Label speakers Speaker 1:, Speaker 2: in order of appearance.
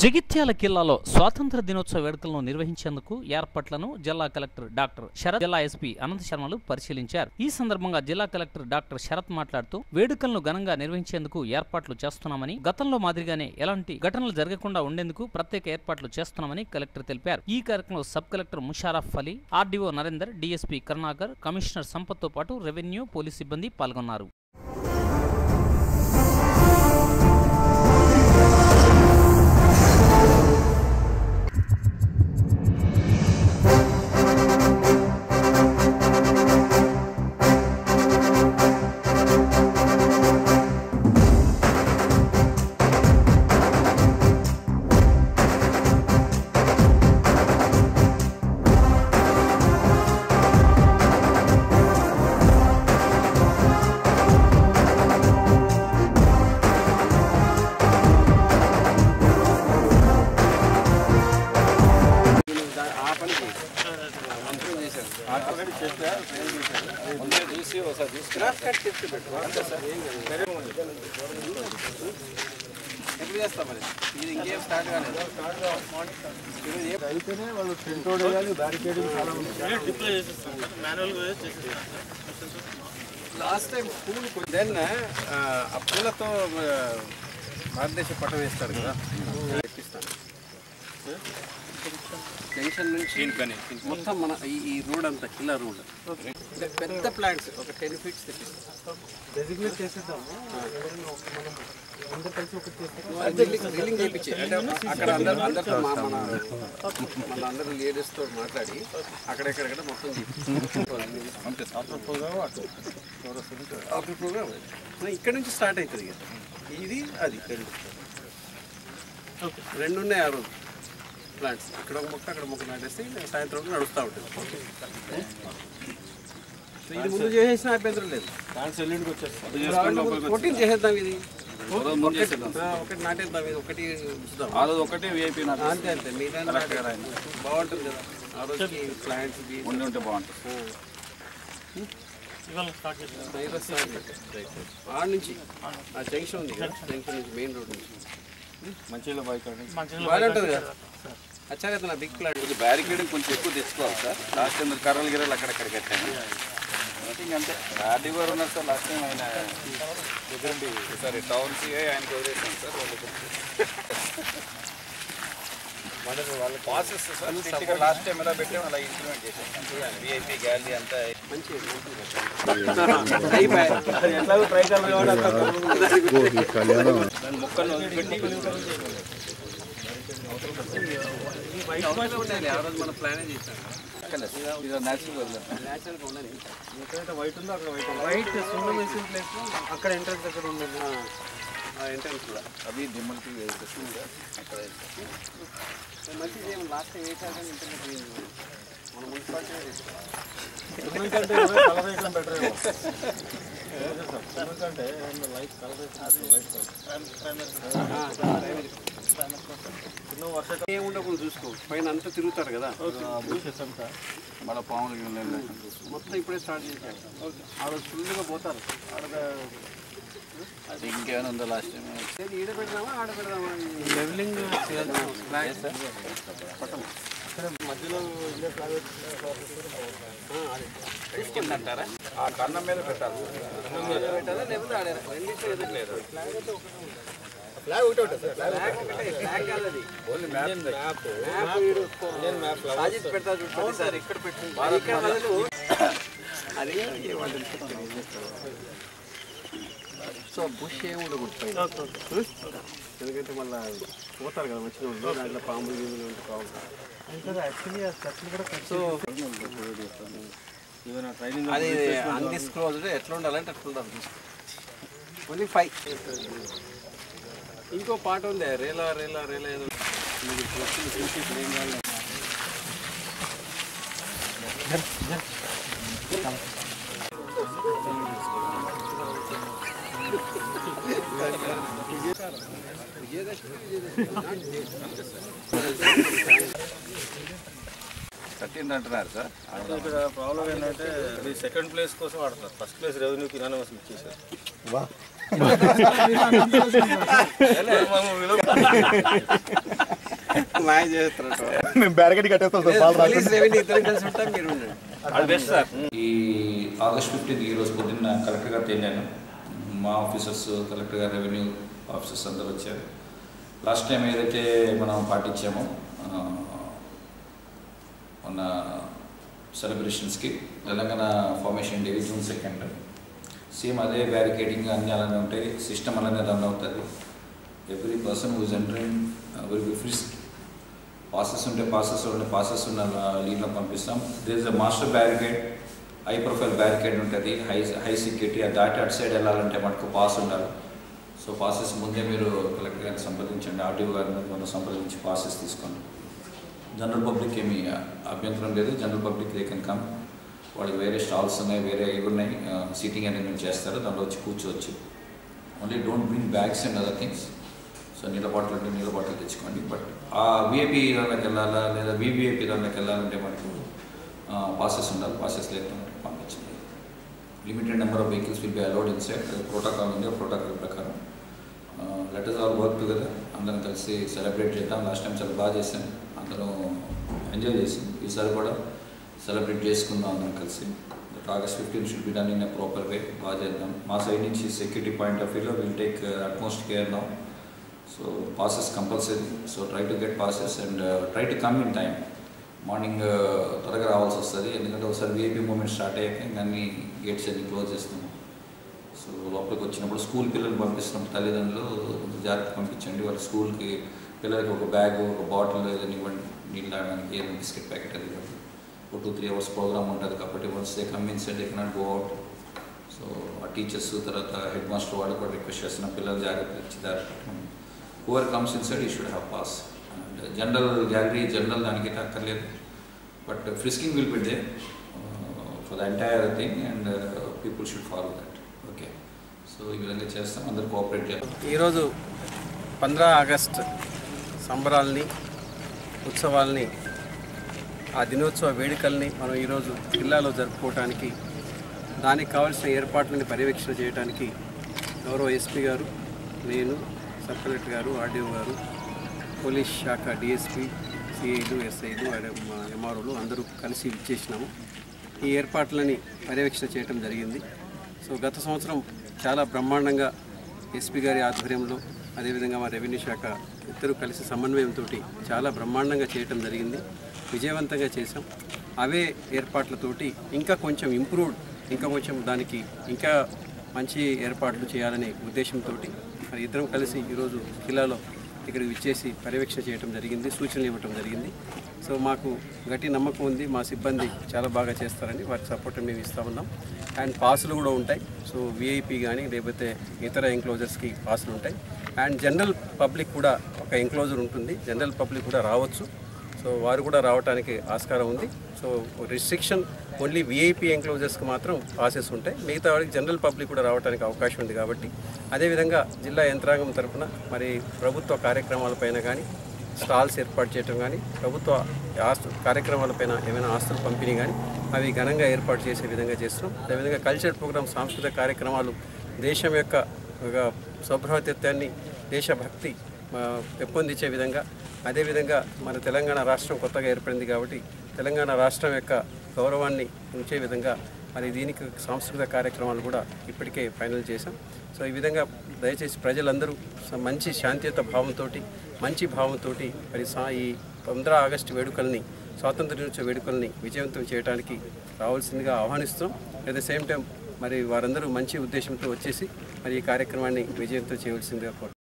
Speaker 1: జగిత్యాల జిల్లాలో స్వాతంత్ర దినోత్సవ వేడుకలను నిర్వహించేందుకు ఏర్పాట్లను జిల్లా కలెక్టర్ డాక్టర్ శరత్ జిల్లా ఎస్పీ అనంత శర్మలు పరిశీలించారు ఈ సందర్భంగా జిల్లా కలెక్టర్ డాక్టర్ శరత్ మాట్లాడుతూ వేడుకలను ఘనంగా నిర్వహించేందుకు ఏర్పాట్లు చేస్తున్నామని గతంలో మాదిరిగానే ఎలాంటి ఘటనలు జరగకుండా ఉండేందుకు ప్రత్యేక ఏర్పాట్లు చేస్తున్నామని కలెక్టర్ తెలిపారు ఈ కార్యక్రమంలో sub collector Musharraf Ali RDO Narender DSP Karunakar commissioner సంపత్తో పాటు రెవెన్యూ పోలీస్ సిబ్బంది పాల్గొన్నారు
Speaker 2: ఆ పని మంత్రం చేశారు ఆల్రెడీ చెప్పారు ట్రైన్ చేశారు ముందే చూసి ఒకసారి తీసుకురా కట్ చెప్పి పెట్టు అంతే సార్ ఏం కాదు. ఎప్పుడు చేస్తాం మరి ఇది ఇంకేం స్టార్ట్ కాలేదు ఇది ఏ-
Speaker 3: అయితేనే వాళ్ళు టెంట్ రోడ్ వేయాలి బ్యారికేడింగ్ చాలా ఉంది
Speaker 2: లాస్ట్ టైం స్కూల్ దెన్ ఆ పూలతో ఆ, భారతదేశ పటం వేస్తారు కదా తెప్పిస్తాను జంక్షన్ నుంచి మొత్తం మన ఈ ఈ రోడ్ అంతా కిల్లా రోడ్ పెద్ద ప్లాంట్స్ ఒక టెన్ ఫీట్స్ తెప్పిస్తాం
Speaker 3: డెసిగ్నేట్ చేసేద్దాము మనం అందరు కలిసి ఒకటి చేస్తే
Speaker 2: డ్రిల్లింగ్ డ్రిల్లింగ్ చేయించి అంటే అక్కడ అందరు అందరితో మా మన మన అందరు లేడీస్తో మాట్లాడి అక్కడెక్కడెక్కడ మొత్తం అంతే
Speaker 3: ఆఫ్టర్ ప్రోగ్రామ్ అటు
Speaker 2: ఆఫ్టర్ ప్రోగ్రామ్ ఇక్కడ నుంచి స్టార్ట్ అవుతుంది ఇక ఇది అది రెండు రెండు ఉన్నాయి ఆ రోజు ప్లాంట్స్ ఇక్కడ ఒక మొక్క అక్కడ మొక్క నాటేస్తే ఇంకా సాయంత్రం వరకు నడుస్తూ ఉంటుంది సో ఇది ముందు చేసేసిన అభ్యంతరం లేదు
Speaker 3: డాన్స్ ఎల్లుండికి వచ్చేస్తాం
Speaker 2: ఫోర్టీన్ చేసేద్దాం ఇది ఒకటి ఆ, ఒకటి నాటేద్దాం ఇది ఒకటి ఉంచుదాం
Speaker 4: ఆ రోజు ఒకటే విఐపి నాకు
Speaker 2: అంతే అంతే మిగతా నాటేద్దాం. బాగుంటుంది కదా ఆ రోజుకి ప్లాంట్స్
Speaker 4: ఉండి ఉంటే బాగుంటుంది
Speaker 2: ఆడ నుంచి ఆ జంక్షన్ ఉంది కదా జంక్షన్ నుంచి మెయిన్ రోడ్ నుంచి
Speaker 3: మంచిగా బైక్ అండి
Speaker 2: బాగానే ఉంటుంది కదా అచ్చా కదా నా బిగ్ ప్లాంట్
Speaker 4: కొంచెం బ్యారికేడింగ్ కొంచెం ఎక్కువ తెచ్చుకోవాలి సార్ లాస్ట్ టైం మీరు కర్రలు గిర్రలు అక్కడక్కడ కట్టాను ఇంక అంతే ఆర్డీ గారు ఉన్నారు సార్ లాస్ట్ టైం ఆయన ఎదురండి సార్ టౌన్ సిఐ ఆయనకి వదిలేసాను సార్ వాళ్ళకి వాళ్ళ ప్రాసెస్ సార్ లాస్ట్ టైం ఎలా పెట్టాము అలా ఇంప్లిమెంట్ చేసాం విఐపి గ్యాలరీ అంతా
Speaker 2: మంచి అయిపోయి
Speaker 3: ఎట్లాగో ట్రై
Speaker 4: దాని మొక్కలను వదిలిపెట్టి
Speaker 2: ఉండాలి ఆ రోజు మనం ప్లానే చేసాం
Speaker 4: ఇది న్యాచురల్ వదిలేదు
Speaker 2: న్యాచురల్గా ఉండాలి
Speaker 3: ఎక్కడైతే వైట్ ఉందో అక్కడ వైట్ వైట్ సున్నం వేసిన ప్లేస్ అక్కడ ఎంట్రన్స్ దగ్గర ఉండేది
Speaker 2: ఆ ఎంట్రన్స్ కూడా
Speaker 4: అవి దిమ్మలకి వేసేస్తుంది సార్ అక్కడ
Speaker 2: మంచి చేయం లాస్ట్ టైం ఏ కాదు ఇంటర్నెట్ పోయింది మన మున్సిపాలిటీ
Speaker 3: సున్నం కంటే కలర్ వేయడం బెటర్ ఏమో సున్నం కంటే లైట్ కలర్ వేసిన వైట్ సున్నం వర్షాకాలం
Speaker 2: ఏం ఉండకుండా చూసుకో పైన అంతా తిరుగుతారు కదా
Speaker 3: బూషెస్ అంతా
Speaker 4: మళ్ళీ పాములు గిన్నెలు
Speaker 2: మొత్తం ఇప్పుడే స్టార్ట్ చేశారు ఆ రోజు ఫుల్గా పోతారు ఆడ
Speaker 4: అది ఇంకేమైనా ఉందో లాస్ట్ టైం
Speaker 2: ఏది ఈడ పెడదామా ఆడ పెడదామా
Speaker 3: లెవెలింగ్
Speaker 2: పట్టం
Speaker 3: మధ్యలో ఇండియా ఫ్లాగ్
Speaker 2: తీసుకుంటారా
Speaker 4: ఆ కన్నం మీద పెట్టాలి
Speaker 2: పెట్టాలా లేకపోతే ఆడ రెండింటిలో ఎదురు లేదు
Speaker 3: ఫ్లాగ్ ఒకటి ఉంటుంది సార్
Speaker 2: ఫ్లాగ్ కాదు అది
Speaker 4: ఓన్లీ మ్యాప్
Speaker 2: మ్యాప్ సాజిత్ పెడతా చూడండి సార్ ఇక్కడ పెట్టు ఇక్కడ బదులు అది సో బుష్ ఏమి ఉండకూడదు ఎందుకంటే మళ్ళీ పోతారు కదా వచ్చిన వాళ్ళు దాంట్లో పాములు గీములు ఉంటే బాగుంటుంది
Speaker 3: యాక్చువల్లీ ఆ చెట్లు కూడా
Speaker 2: సో
Speaker 3: ఏదైనా ట్రైనింగ్
Speaker 2: అది అన్డిస్క్లోజ్డ్ ఎట్లా ఉండాలంటే అట్లా ఉండాలి ఓన్లీ ఫైవ్ ఇంకో పాట ఉంది రేలా రేలా రేలా ఏదో మీకు ఇప్పుడు వచ్చింది చూసి ఇప్పుడు ఏం కావాలి
Speaker 4: కట్టింది అంటున్నారు సార్
Speaker 3: ఇక్కడ ప్రాబ్లం ఏంటంటే ఇది సెకండ్ ప్లేస్ కోసం ఆడతారు ఫస్ట్ ప్లేస్ రెవెన్యూకి ఇనానమస్ ఇచ్చేసారు
Speaker 2: మాయ చేస్తున్నట్టు
Speaker 3: మేము బ్యారికేడ్ కట్టేస్తాం సార్ పాలు రాకుండా.
Speaker 2: పోలీస్ రెవెన్యూ ఇద్దరు కలిసి ఉంటాం మీరు ఉండండి
Speaker 4: ఈ ఆగస్ట్ ఫిఫ్టీన్త్ ఈ రోజు పొద్దున్న కలెక్టర్ గారు వెళ్ళాను మా ఆఫీసర్స్ కలెక్టర్ గారు రెవెన్యూ ఆఫీసర్స్ అందరూ వచ్చారు లాస్ట్ టైం ఏదైతే మనం పాటించామో ఆ, మొన్న సెలబ్రేషన్స్కి Telangana formation day June second same అదే బ్యారికేడింగ్ అన్ని అలానే ఉంటాయి సిస్టమ్ అలానే రన్ అవుతుంది every person who's entering will be frisk passes ఉంటే పాసెస్ ఉంటే పాసెస్ ఉన్న లీడ్లో పంపిస్తాం there is a master barricade high profile barricade ఉంటుంది హై హై సెక్యూరిటీ ఆ దాటి అటు సైడ్ వెళ్ళాలంటే మనకు పాస్ ఉండాలి సో పాసెస్ ముందే మీరు కలెక్టర్ గారిని సంప్రదించండి ఆర్టీఓ గారిని మనం సంప్రదించి పాసెస్ తీసుకోండి జనరల్ పబ్లిక్ ఏమీ అభ్యంతరం లేదు general public they can come వాళ్ళకి వేరే స్టాల్స్ ఉన్నాయి వేరే ఇవి ఉన్నాయి సీటింగ్ అరేంజ్మెంట్ చేస్తారు దాంట్లో వచ్చి కూర్చోవచ్చు only don't bring bags and other things so నీళ్ళ బాటిల్ అంటే నీళ్ళ బాటిల్ తెచ్చుకోండి బట్ ఆ విఐపి దానిలోకి వెళ్ళాలా లేదా వివిఐపి దానిలోకి వెళ్ళాలంటే మనకు పాసెస్ ఉండాలి పాసెస్ లేకపోతే మనకి పంపించండి limited number of vehicles will be allowed inside protocol ఉంది ఆ ప్రోటోకాల్ ప్రకారం లెటర్స్ ఆల్ వర్క్ టుగెదర్ అందరం కలిసి సెలబ్రేట్ చేద్దాం లాస్ట్ టైం చాలా బాగా చేశాం అందరం ఎంజాయ్ చేసాం ఈసారి కూడా సెలబ్రేట్ చేసుకుందాం అందరం కలిసి but August fifteen should be done in a proper way బాగా చేద్దాం మా సైడ్ నుంచి సెక్యూరిటీ పాయింట్ ఆఫ్ వ్యూలో will take utmost care now so passes compulsory so try to get passes and try to come in time morning త్వరగా రావాల్సి వస్తుంది ఎందుకంటే ఒకసారి విఐపీ మూమెంట్ స్టార్ట్ అయ్యాక ఇంకా అన్ని గేట్స్ అన్ని క్లోజ్ చేస్తాము సో లోపలికి వచ్చినప్పుడు స్కూల్ పిల్లల్ని పంపిస్తున్నాం తల్లిదండ్రులు కొంచెం జాగ్రత్త పంపించండి వాళ్ళ స్కూల్కి పిల్లలకి ఒక బ్యాగ్ ఒక బాటిల్ ఏదైనా ఇవ్వండి నీళ్ళు తాగడానికి ఏదైనా బిస్కెట్ ప్యాకెట్ అది ఇవ్వండి ఒక టూ త్రీ అవర్స్ ప్రోగ్రామ్ ఉంటుంది కాబట్టి once they come inside they cannot go out so ఆ టీచర్స్ తర్వాత హెడ్ మాస్టర్ వాళ్ళు కూడా రిక్వెస్ట్ చేస్తున్నాం పిల్లలు జాగ్రత్త ఇచ్చి దారి హూవర్ కమ్స్ ఇన్ సైడ్ ఈ should have pass and general gallery general దానికి అయితే అక్కర్లేదు but frisking will be there for the entire thing and people should follow that okay so ఈ విధంగా చేస్తాం అందరు కోఆపరేట్ చేస్తాం
Speaker 2: ఈరోజు పంద్రా ఆగస్ట్ సంబరాల్ని ఉత్సవాల్ని ఆ దినోత్సవ వేడుకల్ని మనం ఈరోజు జిల్లాలో జరుపుకోవడానికి దానికి కావాల్సిన ఏర్పాట్లని పర్యవేక్షణ చేయడానికి గౌరవ ఎస్పీ గారు నేను సబ్ కలెక్టర్ గారు ఆర్డీఓ గారు పోలీస్ శాఖ డిఎస్పీ సిఐలు ఎస్ఐలు ఎంఆర్ఓలు అందరూ కలిసి ఇచ్చేసినాము ఈ ఏర్పాట్లని పర్యవేక్షణ చేయడం జరిగింది సో గత సంవత్సరం చాలా బ్రహ్మాండంగా ఎస్పీ గారి ఆధ్వర్యంలో అదేవిధంగా మా రెవెన్యూ శాఖ ఇద్దరు కలిసి సమన్వయంతో చాలా బ్రహ్మాండంగా చేయటం జరిగింది విజయవంతంగా చేశాం అవే ఏర్పాట్లతోటి ఇంకా కొంచెం ఇంప్రూవ్డ్ ఇంకా కొంచెం దానికి ఇంకా మంచి ఏర్పాట్లు చేయాలనే ఉద్దేశంతో మరి ఇద్దరం కలిసి ఈరోజు జిల్లాలో ఇక్కడికి విచ్చేసి పర్యవేక్షణ చేయడం జరిగింది సూచనలు ఇవ్వటం జరిగింది సో మాకు గట్టి నమ్మకం ఉంది మా సిబ్బంది చాలా బాగా చేస్తారని వారికి సపోర్ట్ మేము ఇస్తూ ఉన్నాం అండ్ పాసులు కూడా ఉంటాయి సో విఐపి కానీ లేకపోతే ఇతర ఎంక్లోజర్స్కి పాసులు ఉంటాయి అండ్ జనరల్ పబ్లిక్ కూడా ఒక ఎంక్లోజర్ ఉంటుంది జనరల్ పబ్లిక్ కూడా రావచ్చు సో వారు కూడా రావడానికి ఆస్కారం ఉంది సో రిస్ట్రిక్షన్ ఓన్లీ విఐపి ఎంక్లోజర్స్కి మాత్రం పాసెస్ ఉంటాయి మిగతా వారికి జనరల్ పబ్లిక్ కూడా రావడానికి అవకాశం ఉంది కాబట్టి అదేవిధంగా జిల్లా యంత్రాంగం తరఫున మరి ప్రభుత్వ కార్యక్రమాలపైన కానీ స్టాల్స్ ఏర్పాటు చేయడం కానీ ప్రభుత్వ ఆస్తు కార్యక్రమాలపైన ఏమైనా ఆస్తులు పంపిణీ కానీ అవి ఘనంగా ఏర్పాటు చేసే విధంగా చేస్తున్నాం అదేవిధంగా కల్చర్ ప్రోగ్రామ్ సాంస్కృతిక కార్యక్రమాలు దేశం యొక్క ఒక సౌభ్రాతత్వాన్ని దేశభక్తి ఆ, పెంపొందించే విధంగా అదేవిధంగా మన తెలంగాణ రాష్ట్రం కొత్తగా ఏర్పడింది కాబట్టి తెలంగాణ రాష్ట్రం యొక్క గౌరవాన్ని ఉంచే విధంగా మరి దీనికి సాంస్కృతిక కార్యక్రమాలు కూడా ఇప్పటికే ఫైనల్ చేశాం సో ఈ విధంగా దయచేసి ప్రజలందరూ స- మంచి శాంతియుత భావంతో మంచి భావంతో మరి సా ఈ పంద్రా ఆగస్టు వేడుకల్ని స్వాతంత్ర దినోత్సవ వేడుకల్ని విజయవంతం చేయడానికి రావాల్సిందిగా ఆహ్వానిస్తాం అట్ ద సేమ్ టైం మరి వారందరూ మంచి ఉద్దేశంతో వచ్చేసి మరి ఈ కార్యక్రమాన్ని విజయంతో చేయవలసిందిగా కోరుతున్నాం